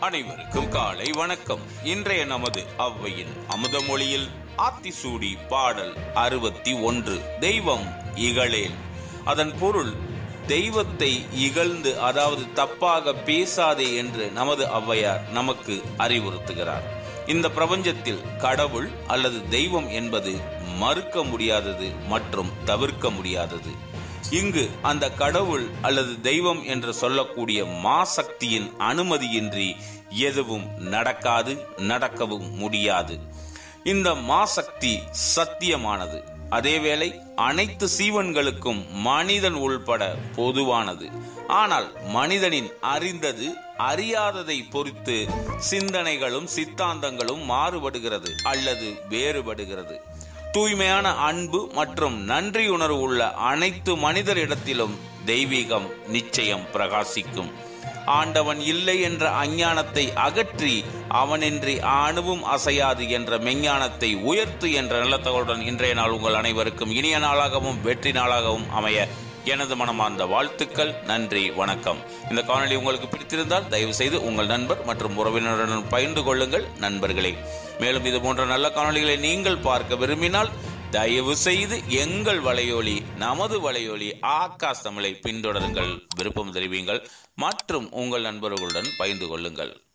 அனைவருக்கும் காலை வணக்கம் இன்றைய நமது அவ்வையின் அமுதமொழியில் ஆத்திசூடி பாடல் அறுபத்தி ஒன்று தெய்வம் இகழேல் அதன் பொருள் தெய்வத்தை இகழ்ந்து அதாவது தப்பாக பேசாதே என்று நமது ஔவையார் நமக்கு அறிவுறுத்துகிறார் இந்த பிரபஞ்சத்தில் கடவுள் அல்லது தெய்வம் என்பது மறுக்க முடியாதது மற்றும் தவிர்க்க முடியாதது இங்கு அந்த கடவுள் அல்லது தெய்வம் என்று சொல்லக்கூடிய மாசக்தியின் அனுமதியின்றி எதுவும் நடக்காது நடக்கவும் முடியாது இந்த மாசக்தி சத்தியமானது அதேவேளை அனைத்து சீவன்களுக்கும் மனிதன் உள்பட பொதுவானது ஆனால் மனிதனின் அறிந்தது அறியாததை பொறுத்து சிந்தனைகளும் சித்தாந்தங்களும் மாறுபடுகிறது அல்லது வேறுபடுகிறது தூய்மையான அன்பு மற்றும் நன்றியுணர்வு உள்ள அனைத்து மனிதரிடத்திலும் தெய்வீகம் நிச்சயம் பிரகாசிக்கும் ஆண்டவன் இல்லை என்ற அஞ்ஞானத்தை அகற்றி அவனின்றி அணுவும் அசையாது என்ற மெஞ்ஞானத்தை உயர்த்து என்ற நிலத்தகளுடன் இன்றைய நாள் உங்கள் அனைவருக்கும் இனிய நாளாகவும் வெற்றி நாளாகவும் அமைய எனது மனமார்ந்த வாழ்த்துக்கள் நன்றி வணக்கம் இந்த காணொளி உங்களுக்கு பிடித்திருந்தால் தயவு செய்து உங்கள் நண்பர் மற்றும் உறவினருடன் பகிர்ந்து கொள்ளுங்கள் நண்பர்களே மேலும் இது போன்ற நல்ல காணொளிகளை நீங்கள் பார்க்க விரும்பினால் தயவு செய்து எங்கள் வலையொலி நமது வலையொலி ஆகாஷ் தமிழை பின்தொடருங்கள் விருப்பம் தெரிவிங்கள் மற்றும் உங்கள் நண்பர்களுடன் பகிர்ந்து கொள்ளுங்கள்